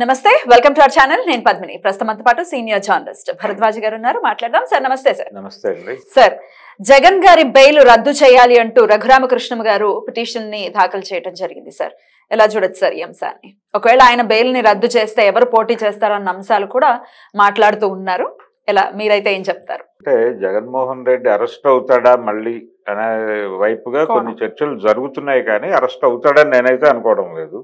నమస్తే welcome to our channel నేను పద్మిని ప్రస్తుతంతో పాటు సీనియర్ జర్నలిస్ట్ భరద్వాజ్ గారు ఉన్నారు మాట్లాడదాం సార్ నమస్తే సార్ నమస్తే అండి సార్ జగన్ గారి బెయిల్ రద్దు చేయాలి అంటూ రఘురామకృష్ణ గారు పిటిషన్ ని దాఖలు చేయడం జరిగింది సార్ ఎలా చూడొచ్చు సార్ ఈ అంశాన్ని ఒకవేళ ఆయన బెయిల్ ని రద్దు చేస్తే ఎవరు పోటీ చేస్తారన్న అంశాలు కూడా మాట్లాడుతూ ఉన్నారు ఎలా మీరైతే ఏం చెప్తారు అంటే జగన్మోహన్ రెడ్డి అరెస్ట్ అవుతాడా మళ్ళీ అనే వైపుగా కోణం. కొన్ని చర్చలు జరుగుతున్నాయి కానీ అరెస్ట్ అవుతాడని నేనైతే అనుకోవడం లేదు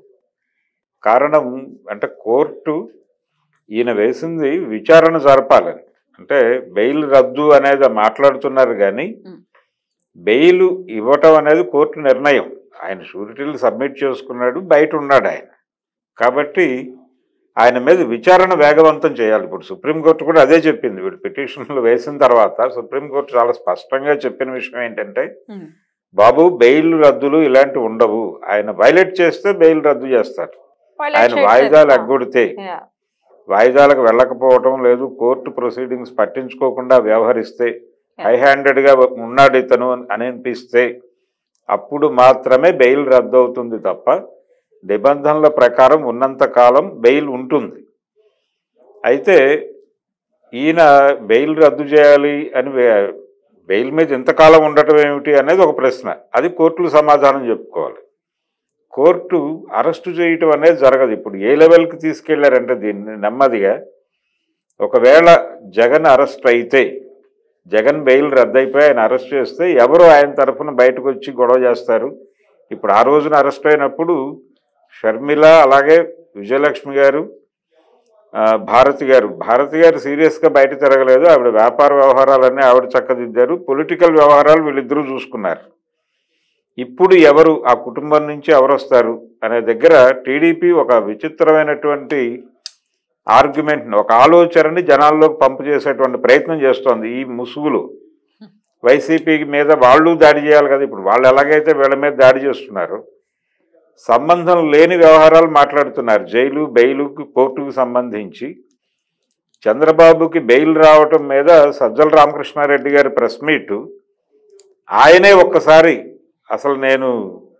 కారణం అంటే కోర్టు ఈయన వేసింది విచారణ జరపాలని అంటే బెయిల్ రద్దు అనేది మాట్లాడుతున్నారు కానీ మ్. బెయిల్ ఇవ్వటం అనేది కోర్టు నిర్ణయం ఆయన షూరిటీలు సబ్మిట్ చేసుకున్నాడు బయట ఉన్నాడు ఆయన కాబట్టి ఆయన మీద విచారణ వేగవంతం చేయాలి ఇప్పుడు సుప్రీంకోర్టు కూడా అదే చెప్పింది వీడు పిటిషన్లు వేసిన తర్వాత సుప్రీంకోర్టు చాలా స్పష్టంగా చెప్పిన విషయం ఏంటంటే బాబు బెయిల్ రద్దులు ఇలాంటివి ఉండవు ఆయన వైలేట్ చేస్తే బెయిల్ రద్దు చేస్తారు ఆయన వాయిదాలు ఎగ్గొడితే Yeah. వాయిదాలకు వెళ్ళకపోవటం లేదు కోర్టు ప్రొసీడింగ్స్ పట్టించుకోకుండా వ్యవహరిస్తే హై హ్యాండెడ్గా ఉన్నాడు ఇతను అని అనిపిస్తే అప్పుడు మాత్రమే బెయిల్ రద్దు అవుతుంది తప్ప నిబంధనల ప్రకారం ఉన్నంత కాలం బెయిల్ ఉంటుంది అయితే ఈయన బెయిల్ రద్దు చేయాలి అని వే- బెయిల్ మీద ఇంతకాలం ఉండటం ఏమిటి అనేది ఒక ప్రశ్న అది కోర్టులు సమాధానం చెప్పుకోవాలి కోర్టు అరెస్టు చేయటం అనేది జరగదు ఇప్పుడు ఏ లెవెల్కి తీసుకెళ్లారంటే దీన్ని నెమ్మదిగా ఒకవేళ జగన్ అరెస్ట్ అయితే జగన్ బెయిల్ రద్దయిపోయి ఆయన అరెస్ట్ చేస్తే ఎవరు ఆయన తరఫున బయటకు వచ్చి గొడవ చేస్తారు ఇప్పుడు ఆ రోజున అరెస్ట్ అయినప్పుడు షర్మిల అలాగే విజయలక్ష్మి గారు ఆ, భారతి గారు భారతి గారు సీరియస్గా బయట తిరగలేదు ఆవిడ వ్యాపార వ్యవహారాలన్నీ ఆవిడ చక్కదిద్దారు పొలిటికల్ వ్యవహారాలు వీళ్ళిద్దరూ చూసుకున్నారు ఇప్పుడు ఎవరు ఆ కుటుంబం నుంచి ఎవరు వస్తారు అనే దగ్గర టీడీపీ ఒక విచిత్రమైనటువంటి ఆర్గ్యుమెంట్ని ఒక ఆలోచనని జనాల్లోకి పంపు చేసేటువంటి ప్రయత్నం చేస్తోంది ఈ ముసుగులు వైసీపీ మీద వాళ్ళు దాడి చేయాలి కదా ఇప్పుడు వాళ్ళు ఎలాగైతే వీళ్ళ మీద దాడి చేస్తున్నారు సంబంధం లేని వ్యవహారాలు మాట్లాడుతున్నారు జైలు బెయిలుకి కోర్టుకు సంబంధించి చంద్రబాబుకి బెయిల్ రావటం మీద సజ్జల రామకృష్ణారెడ్డి గారి ప్రెస్ మీట్ ఆయనే ఒక్కసారి అసలు నేను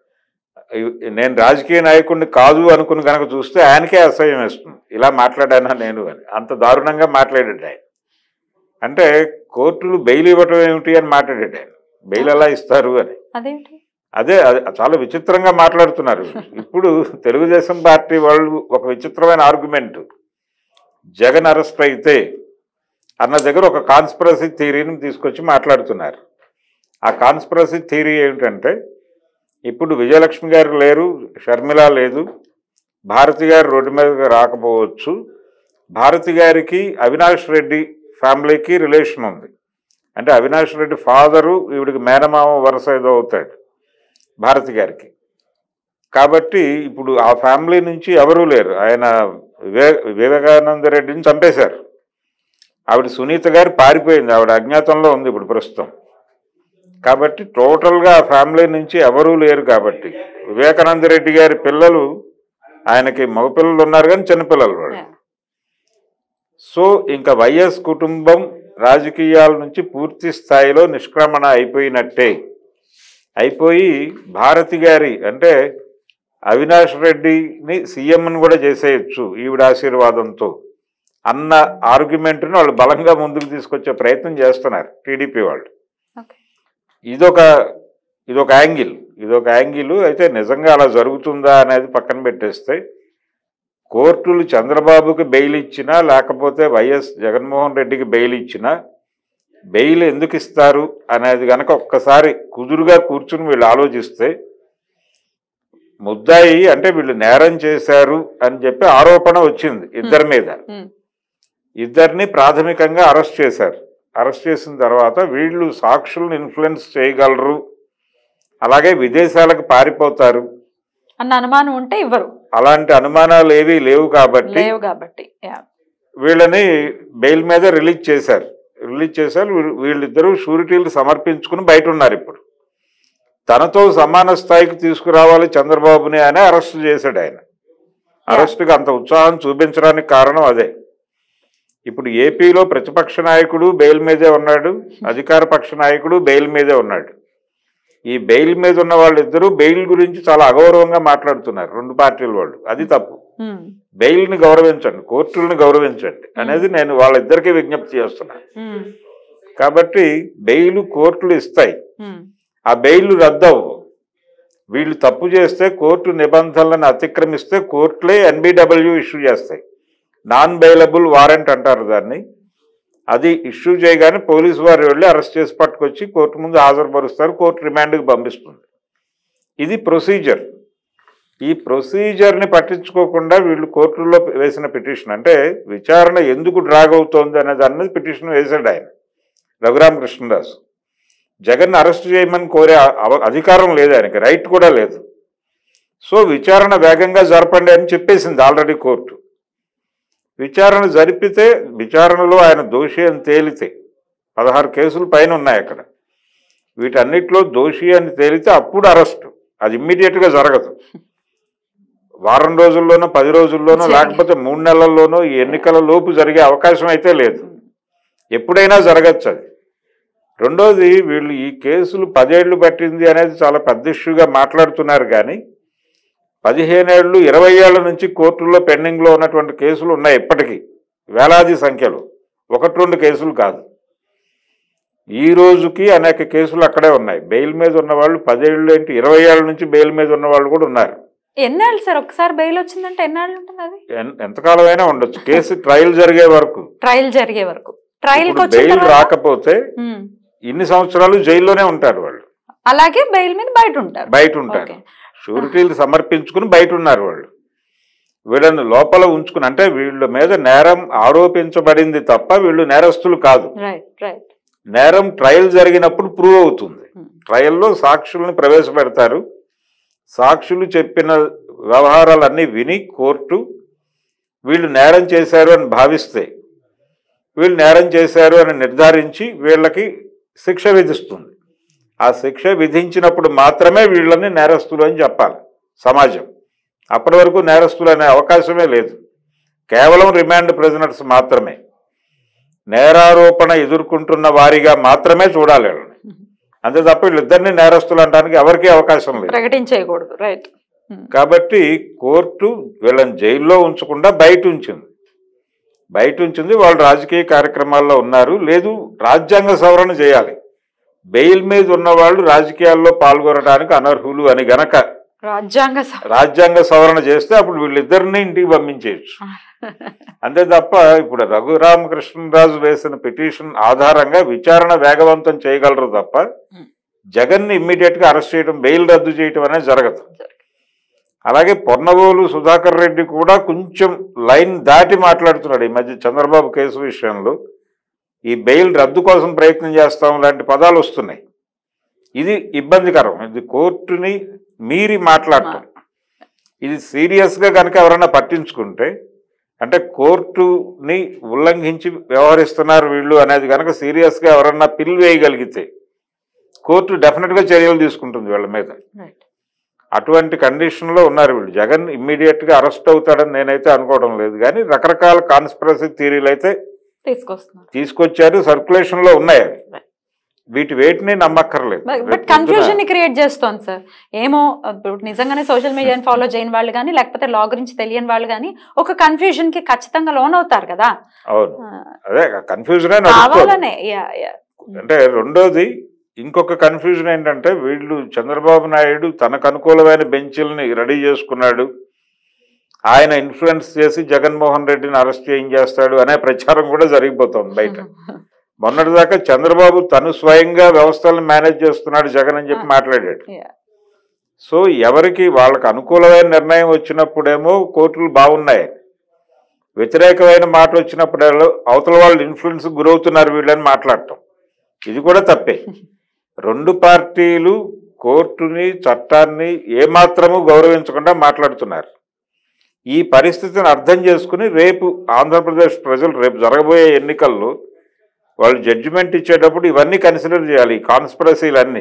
నేను రాజకీయ నాయకుడిని కాదు అనుకుని కనుక చూస్తే ఆయనకే అసహ్యం వేస్తుంది ఇలా మాట్లాడానా నేను అని అంత దారుణంగా మాట్లాడాడు ఆయన అంటే కోర్టులు బెయిల్ ఇవ్వటం ఏమిటి అని మాట్లాడాడు ఆయన బెయిల్ ఎలా ఇస్తారు అని అదేంటి అదే అది చాలా విచిత్రంగా మాట్లాడుతున్నారు ఇప్పుడు తెలుగుదేశం పార్టీ వాళ్ళు ఒక విచిత్రమైన ఆర్గ్యుమెంట్ జగన్ అరెస్ట్ అయితే అన్న దగ్గర ఒక కాన్స్పిరసీ థియరీని తీసుకొచ్చి మాట్లాడుతున్నారు ఆ కాన్స్పిరసీ థియరీ ఏమిటంటే ఇప్పుడు విజయలక్ష్మి గారు లేరు షర్మిల లేదు భారతి గారు రోడ్డు మీదకి రాకపోవచ్చు భారతి గారికి అవినాష్ రెడ్డి ఫ్యామిలీకి రిలేషన్ ఉంది అంటే అవినాష్ రెడ్డి ఫాదరు ఈవిడికి మేనమామ వరుస ఏదో అవుతాడు భారతి గారికి కాబట్టి ఇప్పుడు ఆ ఫ్యామిలీ నుంచి ఎవరూ లేరు ఆయన వివే వివేకానంద రెడ్డిని చంపేశారు ఆవిడ సునీత గారు పారిపోయింది ఆవిడ అజ్ఞాతంలో ఉంది ఇప్పుడు ప్రస్తుతం కాబట్టి టోటల్గా ఆ ఫ్యామిలీ నుంచి ఎవరూ లేరు కాబట్టి వివేకానంద రెడ్డి గారి పిల్లలు ఆయనకి మగపిల్లలు ఉన్నారు కానీ చిన్నపిల్లలు వాళ్ళు Yeah. సో ఇంకా వైఎస్ కుటుంబం రాజకీయాల నుంచి పూర్తి స్థాయిలో నిష్క్రమణ అయిపోయినట్టే అయిపోయి భారతి గారి అంటే అవినాష్ రెడ్డిని సీఎంని కూడా చేసేయచ్చు ఈవిడ ఆశీర్వాదంతో అన్న ఆర్గ్యుమెంట్ని వాళ్ళు బలంగా ముందుకు తీసుకొచ్చే ప్రయత్నం చేస్తున్నారు టీడీపీ వాళ్ళు Okay. ఇదొక ఇదొక యాంగిల్ ఇదొక యాంగిల్ అయితే నిజంగా అలా జరుగుతుందా అనేది పక్కన పెట్టేస్తే కోర్టులు చంద్రబాబుకి బెయిల్ ఇచ్చినా లేకపోతే వైఎస్ జగన్మోహన్ రెడ్డికి బెయిల్ ఇచ్చినా బెయిల్ ఎందుకు ఇస్తారు అనేది కనుక ఒక్కసారి కుదురుగా కూర్చుని వీళ్ళు ఆలోచిస్తే ముద్దాయి అంటే వీళ్ళు నేరం చేశారు అని చెప్పి ఆరోపణ వచ్చింది ఇద్దరి మీద Hmm. ఇద్దరిని ప్రాథమికంగా అరెస్ట్ చేశారు అరెస్ట్ చేసిన తర్వాత వీళ్ళు సాక్షులను ఇన్ఫ్లుయెన్స్ చేయగలరు అలాగే విదేశాలకు పారిపోతారు అన్న అనుమానం ఉంటే ఇవ్వరు అలాంటి అనుమానాలు ఏవీ లేవు కాబట్టి లేవు కాబట్టి Yeah. వీళ్ళని బెయిల్ మీద రిలీజ్ చేశారు రిలీజ్ చేశారు వీ- వీళ్ళిద్దరూ షూరిటీలు సమర్పించుకుని బయట ఉన్నారు ఇప్పుడు తనతో సమాన స్థాయికి తీసుకురావాలి చంద్రబాబుని అని అరెస్ట్ చేశాడు ఆయన అరెస్ట్కి అంత ఉత్సాహం చూపించడానికి కారణం అదే ఇప్పుడు ఏపీలో ప్రతిపక్ష నాయకుడు బెయిల్ మీదే ఉన్నాడు అధికార పక్ష నాయకుడు బెయిల్ మీదే ఉన్నాడు ఈ బెయిల్ మీద ఉన్న వాళ్ళిద్దరూ బెయిల్ గురించి చాలా అగౌరవంగా మాట్లాడుతున్నారు రెండు పార్టీల వాళ్ళు అది తప్పు ఉమ్, బెయిల్ని గౌరవించండి కోర్టులను గౌరవించండి అనేది నేను వాళ్ళిద్దరికీ విజ్ఞప్తి చేస్తున్నాను ఉమ్, కాబట్టి బెయిల్ కోర్టులు ఇస్తాయి ఉమ్, ఆ బెయిల్ రద్దవు వీళ్ళు తప్పు చేస్తే కోర్టు నిబంధనలను అతిక్రమిస్తే కోర్టులే ఎన్బిడబ్ల్యూ ఇష్యూ చేస్తాయి నాన్ బెయిలబుల్ వారెంట్ అంటారు దాన్ని అది ఇష్యూ చేయగానే పోలీసు వారు వెళ్ళి అరెస్ట్ చేసి పట్టుకొచ్చి కోర్టు ముందు హాజరుపరుస్తారు కోర్టు రిమాండ్కి పంపిస్తుంది ఇది ప్రొసీజర్ ఈ ప్రొసీజర్ని పట్టించుకోకుండా వీళ్ళు కోర్టుల్లో వేసిన పిటిషన్ అంటే విచారణ ఎందుకు డ్రాగ్ అవుతోంది అనే దాని మీద పిటిషన్ వేశాడు ఆయన రఘురామకృష్ణదాస్ జగన్ అరెస్ట్ చేయమని కోరే అవ- అధికారం లేదు ఆయనకి రైట్ కూడా లేదు సో విచారణ వేగంగా జరపండి అని చెప్పేసింది ఆల్రెడీ కోర్టు విచారణ జరిపితే విచారణలో ఆయన దోషి అని తేలితే పదహారు కేసులు పైన ఉన్నాయి అక్కడ వీటన్నిటిలో దోషి అని తేలితే అప్పుడు అరెస్టు అది ఇమ్మీడియట్గా జరగదు వారం రోజుల్లోనో పది రోజుల్లోనో సరే. లేకపోతే మూడు నెలల్లోనో ఈ ఎన్నికల లోపు జరిగే అవకాశం అయితే లేదు ఎప్పుడైనా జరగచ్చు అది రెండోది వీళ్ళు ఈ కేసులు పదేళ్లు పట్టింది అనేది చాలా పెద్ద ఇష్యూగా మాట్లాడుతున్నారు కానీ పదిహేనేళ్ళు ఇరవై ఏళ్ల నుంచి కోర్టుల్లో పెండింగ్లో ఉన్నటువంటి కేసులు ఉన్నాయి ఇప్పటికీ వేలాది సంఖ్యలో ఒకటి రెండు కేసులు కాదు ఈ రోజుకి అనేక కేసులు అక్కడే ఉన్నాయి బెయిల్ మీద ఉన్న వాళ్ళు పదేళ్ళు ఏంటి ఇరవై ఏళ్ళ నుంచి బెయిల్ మీద ఉన్న వాళ్ళు కూడా ఉన్నారు ఎన్నాళ్ళు సార్ ఒకసారి బెయిల్ వచ్చిందంటే ఎన్నాళ్ళు ఉంటుంది అది ఎన్- ఎంతకాలమైనా ఉండొచ్చు కేసు ట్రయల్ జరిగే వరకు ట్రయల్ జరిగే వరకు ట్రయల్ కి ఇప్పుడు వచ్చిన బెయిల్ తర్వాత రాకపోతే ఉమ్, ఇన్ని సంవత్సరాలు జైల్లోనే ఉంటారు వాళ్ళు అలాగే బెయిల్ మీద బయట ఉంటారు బయట ఉంటారు ఓకే షూరిటీలు సమర్పించుకుని బయట ఉన్నారు వాళ్ళు వీళ్ళని లోపల ఉంచుకుని అంటే వీళ్ళ మీద నేరం ఆరోపించబడింది తప్ప వీళ్ళు నేరస్తులు కాదు రైట్ రైట్ నేరం ట్రయల్ జరిగినప్పుడు ప్రూవ్ అవుతుంది ట్రయల్లో సాక్షుల్ని ప్రవేశపెడతారు సాక్షులు చెప్పిన వ్యవహారాలన్నీ విని కోర్టు వీళ్ళు నేరం చేశారు అని భావిస్తే వీళ్ళు నేరం చేశారు అని నిర్ధారించి వీళ్ళకి శిక్ష విధిస్తుంది ఆ శిక్ష విధించినప్పుడు మాత్రమే వీళ్ళని నేరస్తులు అని చెప్పాలి సమాజం అప్పటి వరకు నేరస్తులు అనే అవకాశమే లేదు కేవలం రిమాండ్ ప్రిజనర్స్ మాత్రమే నేరారోపణ ఎదుర్కొంటున్న వారిగా మాత్రమే చూడాలి వీళ్ళని అంతే తప్ప వీళ్ళిద్దరిని నేరస్తులు అనడానికి ఎవరికీ అవకాశం లేదు ప్రకటించేయకూడదు రైట్ కాబట్టి కోర్టు వీళ్ళని జైల్లో ఉంచకుండా బయట ఉంచింది బయట ఉంచింది వాళ్ళు రాజకీయ కార్యక్రమాల్లో ఉన్నారు లేదు రాజ్యాంగ సవరణ చేయాలి బెయిల్ మీద ఉన్న వాళ్ళు రాజకీయాల్లో పాల్గొనడానికి అనర్హులు అని గనక రాజ్యాంగ సభ రాజ్యాంగ సవరణ చేస్తే అప్పుడు వీళ్ళిద్దరిని ఇంటికి పంపించేయచ్చు అంతే తప్ప ఇప్పుడు రఘురామకృష్ణరాజు వేసిన పిటిషన్ ఆధారంగా విచారణ వేగవంతం చేయగలరు తప్ప జగన్ని ఇమ్మీడియట్ గా అరెస్ట్ చేయడం బెయిల్ రద్దు చేయడం అనేది జరగదు అలాగే పొన్నవోలు సుధాకర్ రెడ్డి కూడా కొంచెం లైన్ దాటి మాట్లాడుతున్నాడు ఈ మధ్య చంద్రబాబు కేసు విషయంలో ఈ బెయిల్ రద్దు కోసం ప్రయత్నం చేస్తాం లాంటి పదాలు వస్తున్నాయి ఇది ఇబ్బందికరం ఇది కోర్టుని మీరి మాట్లాడటం ఇది సీరియస్గా కనుక ఎవరైనా పట్టించుకుంటే అంటే కోర్టుని ఉల్లంఘించి వ్యవహరిస్తున్నారు వీళ్ళు అనేది కనుక సీరియస్గా ఎవరన్నా పిల్ వేయగలిగితే కోర్టు డెఫినెట్గా చర్యలు తీసుకుంటుంది వీళ్ళ మీద రైట్ అటువంటి కండిషన్లో ఉన్నారు వీళ్ళు జగన్ ఇమ్మీడియట్గా అరెస్ట్ అవుతాడని నేనైతే అనుకోవడం లేదు కానీ రకరకాల కాన్స్పిరసీ థియరీలు అయితే తీసుకొస్తున్నారు తీసుకొచ్చారు సర్క్యులేషన్లో ఉన్నాయి అవి వీటి వేటిని నమ్మక్కర్లేదు బట్ రేపు కన్ఫ్యూజన్ పొద్దున- ని క్రియేట్ చేస్తోంది సార్ ఏమో ఇప్పుడు నిజంగానే సోషల్ మీడియాని ఫాలో చేయని వాళ్ళు కానీ లేకపోతే లా గురించి తెలియని వాళ్ళు కానీ ఒక కన్ఫ్యూజన్ కి ఖచ్చితంగా లోన్ అవుతారు కదా అవును ఆ, అదే కన్ఫ్యూజనే నడుస్తుంది కావాలనే యా యా అంటే రెండోది ఇంకొక కన్ఫ్యూజన్ ఏంటంటే వీళ్ళు చంద్రబాబు నాయుడు తనకు అనుకూలమైన బెంచ్ల్ని రెడీ చేసుకున్నాడు ఆయన ఇన్ఫ్లుయెన్స్ చేసి జగన్మోహన్ రెడ్డిని అరెస్ట్ చేయించేస్తాడు అనే ప్రచారం కూడా జరిగిపోతుంది బయట మొన్నటిదాకా చంద్రబాబు తను స్వయంగా వ్యవస్థలను మేనేజ్ చేస్తున్నాడు జగన్ అని చెప్పి మాట్లాడాడు Yeah. సో ఎవరికి వాళ్ళకి అనుకూలమైన నిర్ణయం వచ్చినప్పుడేమో కోర్టులు బాగున్నాయి వ్యతిరేకమైన మాట వచ్చినప్పుడేమో అవతల వాళ్ళు ఇన్ఫ్లుయెన్స్ గురవుతున్నారు వీళ్ళని మాట్లాడటం ఇది కూడా తప్పే రెండు పార్టీలు కోర్టుని చట్టాన్ని ఏమాత్రము గౌరవించకుండా మాట్లాడుతున్నారు ఈ పరిస్థితిని అర్థం చేసుకుని రేపు ఆంధ్రప్రదేశ్ ప్రజలు రేపు జరగబోయే ఎన్నికల్లో వాళ్ళు జడ్జిమెంట్ ఇచ్చేటప్పుడు ఇవన్నీ కన్సిడర్ చేయాలి ఈ కాన్స్పిరసీలన్నీ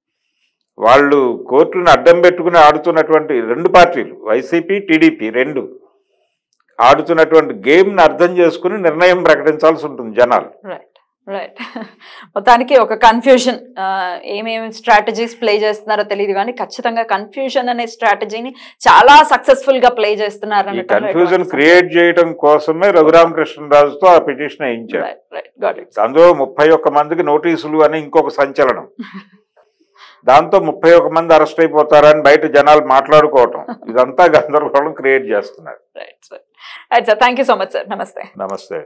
వాళ్ళు కోర్టుని అడ్డం పెట్టుకుని ఆడుతున్నటువంటి రెండు పార్టీలు వైసీపీ టీడీపీ రెండు ఆడుతున్నటువంటి గేమ్ని అర్థం చేసుకుని నిర్ణయం ప్రకటించాల్సి ఉంటుంది జనాలు రైట్ రైట్ మొత్తానికి ఒక కన్ఫ్యూజన్ ఏమేమి స్ట్రాటజీస్ ప్లే చేస్తున్నారో తెలియదు కానీ ఖచ్చితంగా కన్ఫ్యూజన్ అనే స్ట్రాటజీని చాలా సక్సెస్ఫుల్ గా ప్లే చేస్తున్నారు ఈ అనటంలో కన్ఫ్యూజన్ ఎటువంటి క్రియేట్ చేయడం కోసమే రఘురామకృష్ణరాజుతో ఆ పిటిషన్ వేయించారు రైట్ రైట్ గాట్ ఇట్ అందులో ముప్పై ఒక్క మందికి నోటీసులు అని ఇంకొక సంచలనం దాంతో ముప్పై ఒక్క మంది అరెస్ట్ అయిపోతారని బయట జనాలు మాట్లాడుకోవటం ఇదంతా గందరగోళం క్రియేట్ చేస్తున్నారు right sir right sir thank you so much sir నమస్తే నమస్తే